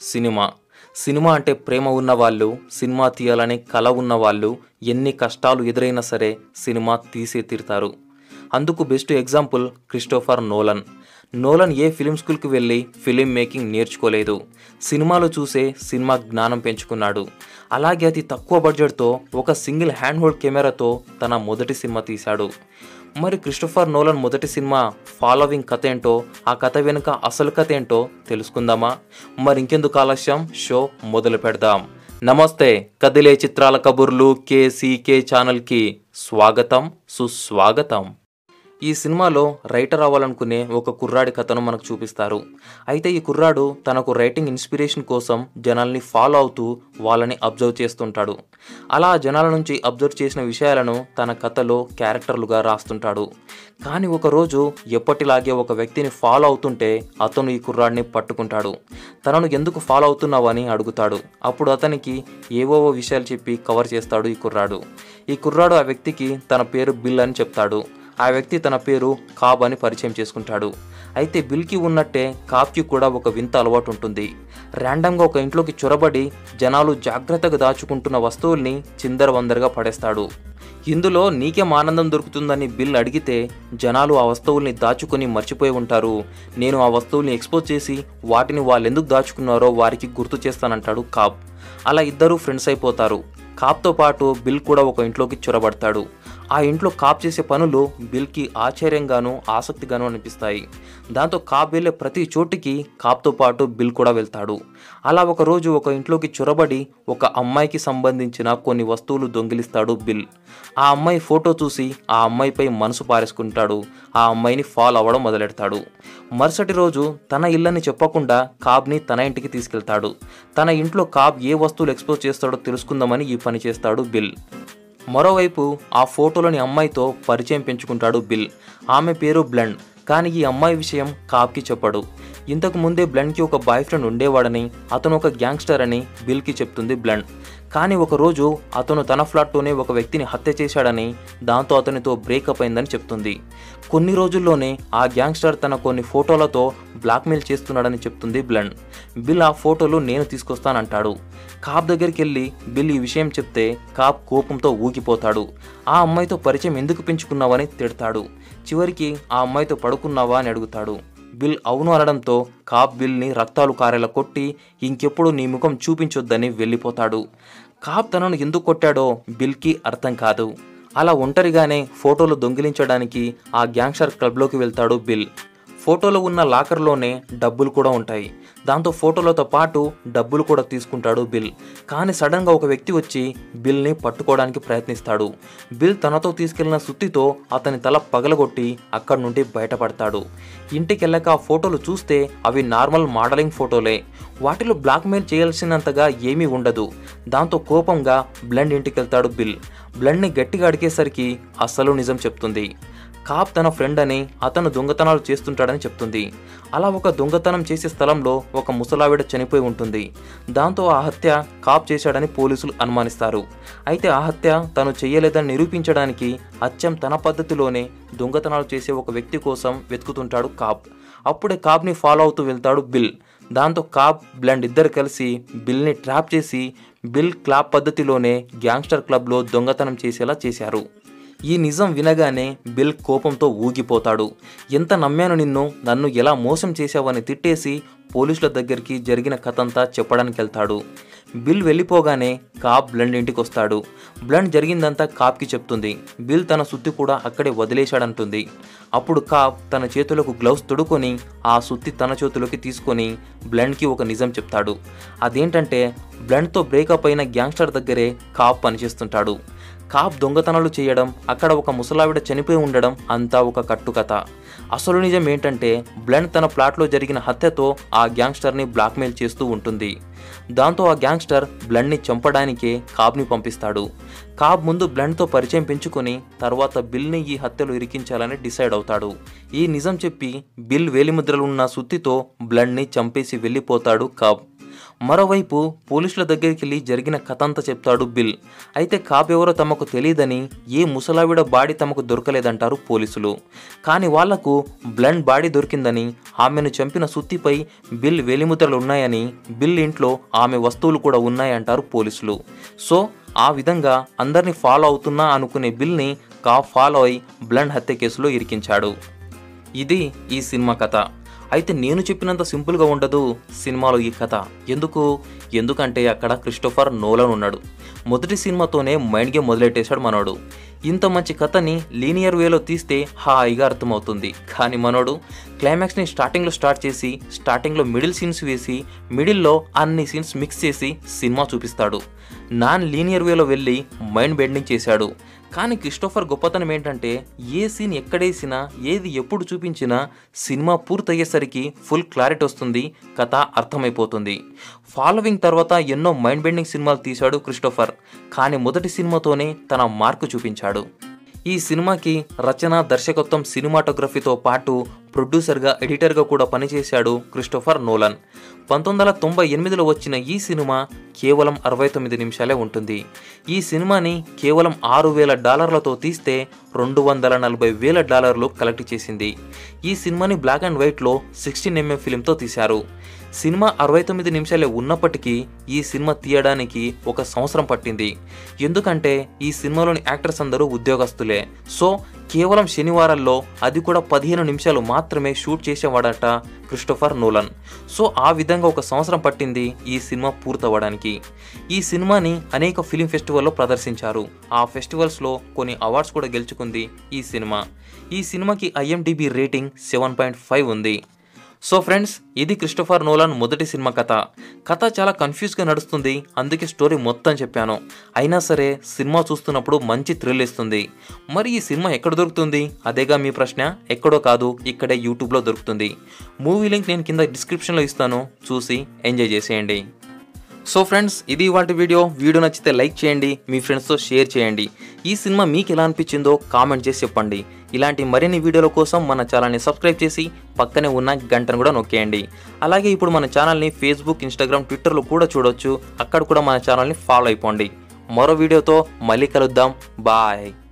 cinema cinema అంటే ప్రేమ ఉన్నవాళ్ళు cinema తీయాలనే కల ఉన్నవాళ్ళు ఎన్ని కష్టాలు ఎదురైనా సరే సినిమా తీసే తీరుతారు అందుకు best example Christopher Nolan Nolan ఏ ఫిలిం స్కూల్కి వెళ్ళి ఫిలిం మేకింగ్ నేర్చుకోలేదు సినిమాలు చూసే సినిమా జ్ఞానం పెంచుకున్నాడు అలాగే అతి తక్కువ బడ్జెట్తో ఒక సింగిల్ హ్యాండ్ హోల్డ్ కెమెరాతో తన మొదటి సినిమా తీశాడు మరి క్రిస్టోఫర్ నోలన్ మొదటి సినిమా ఫాలోవింగ్ కథ ఏంటో ఆ కథ వెనుక అసలు కథ ఏంటో తెలుసుకుందామా మరి ఇంకెందుకు ఆలస్యం షో మొదలు పెడదాం నమస్తే కదిలే చిత్రాల కబుర్లు కేసీకే ఛానల్కి స్వాగతం సుస్వాగతం ఈ సినిమాలో రైటర్ అవ్వాలనుకునే ఒక కుర్రాడి కథను మనకు చూపిస్తారు అయితే ఈ కుర్రాడు తనకు రైటింగ్ ఇన్స్పిరేషన్ కోసం జనాల్ని ఫాలో అవుతూ వాళ్ళని అబ్జర్వ్ చేస్తుంటాడు అలా ఆ జనాల నుంచి అబ్జర్వ్ చేసిన విషయాలను తన కథలో క్యారెక్టర్లుగా రాస్తుంటాడు కానీ ఒకరోజు ఎప్పటిలాగే ఒక వ్యక్తిని ఫాలో అవుతుంటే అతను ఈ కుర్రాడిని పట్టుకుంటాడు తనను ఎందుకు ఫాలో అవుతున్నావు అని అడుగుతాడు అప్పుడు అతనికి ఏవోవో విషయాలు చెప్పి కవర్ చేస్తాడు ఈ కుర్రాడు ఈ కుర్రాడు ఆ వ్యక్తికి తన పేరు బిల్ అని చెప్తాడు ఆ వ్యక్తి తన పేరు కాబ్ అని పరిచయం చేసుకుంటాడు అయితే బిల్కి ఉన్నట్టే కాబ్కి కూడా ఒక వింత అలవాటు ఉంటుంది ర్యాండమ్గా ఒక ఇంట్లోకి చొరబడి జనాలు జాగ్రత్తగా దాచుకుంటున్న వస్తువుల్ని చిందరవందరగా పడేస్తాడు ఇందులో నీకేం ఆనందం దొరుకుతుందని బిల్ అడిగితే జనాలు ఆ వస్తువుల్ని దాచుకొని మర్చిపోయి ఉంటారు నేను ఆ వస్తువుల్ని ఎక్స్పోజ్ చేసి వాటిని వాళ్ళు ఎందుకు దాచుకున్నారో వారికి గుర్తు చేస్తానంటాడు కాబ్ అలా ఇద్దరు ఫ్రెండ్స్ అయిపోతారు కాప్తో పాటు బిల్ కూడా ఒక ఇంట్లోకి చొరబడతాడు ఆ ఇంట్లో కాప్ చేసే పనులు బిల్కి ఆశ్చర్యంగాను ఆసక్తిగాను అనిపిస్తాయి దాంతో కాప్ వెళ్ళే ప్రతి చోటికి కాప్తో పాటు బిల్ కూడా వెళ్తాడు అలా ఒక రోజు ఒక ఇంట్లోకి చొరబడి ఒక అమ్మాయికి సంబంధించిన కొన్ని వస్తువులు దొంగిలిస్తాడు బిల్ ఆ అమ్మాయి ఫోటో చూసి ఆ అమ్మాయిపై మనసు పారేసుకుంటాడు ఆ అమ్మాయిని ఫాలో అవ్వడం మొదలెడతాడు మరుసటి రోజు తన ఇల్లని చెప్పకుండా కాబ్ని తన ఇంటికి తీసుకెళ్తాడు తన ఇంట్లో కాబ్ ఏ వస్తువులు ఎక్స్పోజ్ చేస్తాడో తెలుసుకుందామని ఈ పని చేస్తాడు బిల్ మరోవైపు ఆ ఫోటోలోని అమ్మాయితో పరిచయం పెంచుకుంటాడు బిల్ ఆమె పేరు బ్లండ్ కానీ ఈ అమ్మాయి విషయం కాబ్కి చెప్పడు ఇంతకు ముందే బ్లండ్కి ఒక బాయ్ ఫ్రెండ్ ఉండేవాడని అతను ఒక గ్యాంగ్స్టర్ అని బిల్కి చెప్తుంది బ్లండ్ కానీ ఒకరోజు అతను తన ఫ్లాట్లోనే ఒక వ్యక్తిని హత్య చేశాడని దాంతో అతనితో బ్రేకప్ అయిందని చెప్తుంది కొన్ని రోజుల్లోనే ఆ గ్యాంగ్స్టర్ తన కొన్ని ఫోటోలతో బ్లాక్మెయిల్ చేస్తున్నాడని చెప్తుంది బ్లండ్ బిల్ ఆ ఫోటోలు నేను తీసుకొస్తానంటాడు కాప్ దగ్గరికి వెళ్ళి బిల్ ఈ విషయం చెప్తే కాప్ కోపంతో ఊగిపోతాడు ఆ అమ్మాయితో పరిచయం ఎందుకు పెంచుకున్నావని తిడతాడు చివరికి ఆ అమ్మాయితో పడుకున్నావా అని అడుగుతాడు బిల్ అవును అనడంతో కాప్ బిల్ని రక్తాలు కారేలా కొట్టి ఇంకెప్పుడు నీ ముఖం చూపించొద్దని వెళ్ళిపోతాడు కాప్ తనను ఎందుకు కొట్టాడో బిల్కి అర్థం కాదు అలా ఒంటరిగానే ఫోటోలు దొంగిలించడానికి ఆ గ్యాంగ్స్టర్ క్లబ్లోకి వెళ్తాడు బిల్ ఫోటోలో ఉన్న లాకర్లోనే డబ్బులు కూడా ఉంటాయి దాంతో ఫోటోలతో పాటు డబ్బులు కూడా తీసుకుంటాడు బిల్ కానీ సడన్గా ఒక వ్యక్తి వచ్చి బిల్ని పట్టుకోవడానికి ప్రయత్నిస్తాడు బిల్ తనతో తీసుకెళ్లిన సుత్తితో అతని తల పగలగొట్టి అక్కడి నుండి బయటపడతాడు ఇంటికి వెళ్ళాక ఆ ఫోటోలు చూస్తే అవి నార్మల్ మోడలింగ్ ఫోటోలే వాటిలో బ్లాక్మెయిల్ చేయాల్సినంతగా ఏమీ ఉండదు దాంతో కోపంగా బ్లండ్ ఇంటికి వెళ్తాడు బిల్ బ్లండ్ని గట్టిగా అడిగేసరికి అస్సలు నిజం చెప్తుంది కాప్ తన ఫ్రెండ్ అని అతను దొంగతనాలు చేస్తుంటాడని చెప్తుంది అలా ఒక దొంగతనం చేసే స్థలంలో ఒక ముసలావిడ చనిపోయి ఉంటుంది దాంతో ఆ హత్య కాప్ చేశాడని పోలీసులు అనుమానిస్తారు అయితే ఆ హత్య తను చేయలేదని నిరూపించడానికి అచ్చం తన పద్ధతిలోనే దొంగతనాలు చేసే ఒక వ్యక్తి కోసం వెతుకుతుంటాడు కాప్ అప్పుడే కాప్ని ఫాలో అవుతూ వెళ్తాడు బిల్ దాంతో కాప్ బ్లండ్ ఇద్దరు కలిసి బిల్ని ట్రాప్ చేసి బిల్ క్లాప్ పద్ధతిలోనే గ్యాంగ్స్టర్ క్లబ్లో దొంగతనం చేసేలా చేశారు ఈ నిజం వినగానే బిల్ కోపంతో ఊగిపోతాడు ఎంత నమ్మాను నిన్ను నన్ను ఎలా మోసం చేశావని తిట్టేసి పోలీసుల దగ్గరికి జరిగిన కథంతా చెప్పడానికి వెళ్తాడు బిల్ వెళ్ళిపోగానే కాప్ బ్లండ్ ఇంటికి వస్తాడు బ్లండ్ జరిగిందంతా కాప్కి చెప్తుంది బిల్ తన సుత్తి కూడా అక్కడే వదిలేశాడంటుంది అప్పుడు కాప్ తన చేతులకు గ్లౌస్ తొడుకొని ఆ సుత్తి తన చేతులోకి తీసుకొని బ్లండ్కి ఒక నిజం చెప్తాడు అదేంటంటే బ్లండ్తో బ్రేకప్ అయిన గ్యాంగ్స్టర్ దగ్గరే కాప్ పనిచేస్తుంటాడు కాప్ దొంగతనాలు చేయడం అక్కడ ఒక ముసలావిడ చనిపోయి ఉండడం అంతా ఒక కట్టుకథ అసలు నిజం ఏంటంటే బ్లండ్ తన ప్లాట్లో జరిగిన హత్యతో ఆ గ్యాంగ్స్టర్ని బ్లాక్మెయిల్ చేస్తూ ఉంటుంది దాంతో ఆ గ్యాంగ్స్టర్ బ్లండ్ని చంపడానికే కాబ్ని పంపిస్తాడు కాబ్ ముందు బ్లండ్తో పరిచయం పెంచుకొని తర్వాత బిల్ని ఈ హత్యలు ఇరికించాలని డిసైడ్ అవుతాడు ఈ నిజం చెప్పి బిల్ వేలిముద్రలు ఉన్న సుత్తితో బ్లండ్ని చంపేసి వెళ్ళిపోతాడు కాబ్ మరోవైపు పోలీసుల దగ్గరికి వెళ్ళి జరిగిన కథ అంతా చెప్తాడు బిల్ అయితే కాప్ ఎవరో తమకు తెలియదని ఏ ముసలావిడ బాడీ తమకు దొరకలేదంటారు పోలీసులు కానీ వాళ్లకు బ్లండ్ బాడీ దొరికిందని ఆమెను చంపిన సుత్తిపై బిల్ వేలిముద్రలు ఉన్నాయని బిల్ ఇంట్లో ఆమె వస్తువులు కూడా ఉన్నాయంటారు పోలీసులు సో ఆ విధంగా అందరినీ ఫాలో అవుతున్నా అనుకునే బిల్ని కాప్ ఫాలో అయి బ్లండ్ హత్య కేసులో ఇరికించాడు ఇది ఈ సినిమా కథ అయితే నేను చెప్పినంత సింపుల్గా ఉండదు సినిమాలో ఈ కథ ఎందుకు ఎందుకంటే అక్కడ క్రిస్టోఫర్ నోలన్ ఉన్నాడు మొదటి సినిమాతోనే మైండ్ గేమ్ మొదలెట్టేశాడు మనోడు ఇంత మంచి కథని లీనియర్ వేలో తీస్తే హాయిగా అర్థమవుతుంది కానీ మనోడు క్లైమాక్స్ని స్టార్టింగ్లో స్టార్ట్ చేసి స్టార్టింగ్లో మిడిల్ సీన్స్ వేసి మిడిల్లో అన్ని సీన్స్ మిక్స్ చేసి సినిమా చూపిస్తాడు నాన్ లీనియర్ వేలో వెళ్ళి మైండ్ బెండింగ్ చేశాడు కానీ క్రిస్టోఫర్ గొప్పతనం ఏంటంటే ఏ సీన్ ఎక్కడేసినా ఏది ఎప్పుడు చూపించినా సినిమా పూర్తయ్యేసరికి ఫుల్ క్లారిటీ వస్తుంది కథ అర్థమైపోతుంది ఫాలోవింగ్ తర్వాత ఎన్నో మైండ్ బెండింగ్ సినిమాలు తీశాడు క్రిస్టోఫర్ కానీ మొదటి సినిమాతోనే తన మార్కు చూపించాడు ఈ సినిమాకి రచన దర్శకత్వం సినిమాటోగ్రఫీతో పాటు ప్రొడ్యూసర్గా ఎడిటర్గా కూడా పనిచేశాడు క్రిస్టోఫర్ నోలన్ పంతొమ్మిది వందల తొంభై ఎనిమిదిలో వచ్చిన ఈ సినిమా కేవలం అరవై తొమ్మిది నిమిషాలే ఉంటుంది ఈ సినిమాని కేవలం ఆరు వేల డాలర్లతో తీస్తే రెండు వందల నలభై వేల డాలర్లు కలెక్ట్ చేసింది ఈ సినిమాని బ్లాక్ అండ్ వైట్లో సిక్స్టీన్ ఎంఎం ఫిలింతో తీశారు సినిమా అరవై తొమ్మిది నిమిషాలే ఉన్నప్పటికీ ఈ సినిమా తీయడానికి ఒక సంవత్సరం పట్టింది ఎందుకంటే ఈ సినిమాలోని యాక్టర్స్ అందరూ ఉద్యోగస్తులే సో కేవలం శనివారాల్లో అది కూడా పదిహేను నిమిషాలు మాత్రమే షూట్ చేసేవాడట క్రిస్టోఫర్ నోలన్ సో ఆ విధంగా ఒక సంవత్సరం పట్టింది ఈ సినిమా పూర్తవ్వడానికి ఈ సినిమాని అనేక ఫిలిం ఫెస్టివల్లో ప్రదర్శించారు ఆ ఫెస్టివల్స్లో కొన్ని అవార్డ్స్ కూడా గెలుచుకుంది ఈ సినిమా ఈ సినిమాకి IMDb rating seven point five ఉంది సో ఫ్రెండ్స్ ఇది క్రిస్టోఫర్ నోలాన్ మొదటి సినిమా కథ కథ చాలా కన్ఫ్యూజ్గా నడుస్తుంది అందుకే స్టోరీ మొత్తం చెప్పాను అయినా సరే సినిమా చూస్తున్నప్పుడు మంచి థ్రిల్ ఇస్తుంది మరి ఈ సినిమా ఎక్కడ దొరుకుతుంది అదేగా మీ ప్రశ్న ఎక్కడో కాదు ఇక్కడే యూట్యూబ్లో దొరుకుతుంది మూవీ లింక్ నేను కింద డిస్క్రిప్షన్లో ఇస్తాను చూసి ఎంజాయ్ చేసేయండి సో ఫ్రెండ్స్ ఇది ఇవాటి వీడియో వీడియో నచ్చితే లైక్ చేయండి మీ ఫ్రెండ్స్తో షేర్ చేయండి ఈ సినిమా మీకు ఎలా అనిపించిందో కామెంట్ చేసి చెప్పండి ఇలాంటి మరిన్ని వీడియోల కోసం మన ఛానల్ని సబ్స్క్రైబ్ చేసి పక్కనే ఉన్న గంటను కూడా నొక్కేయండి అలాగే ఇప్పుడు మన ఛానల్ని ఫేస్బుక్ ఇన్స్టాగ్రామ్ ట్విట్టర్లో కూడా చూడొచ్చు అక్కడ కూడా మన ఛానల్ని ఫాలో అయిపోండి మరో వీడియోతో మళ్ళీ కలుద్దాం బాయ్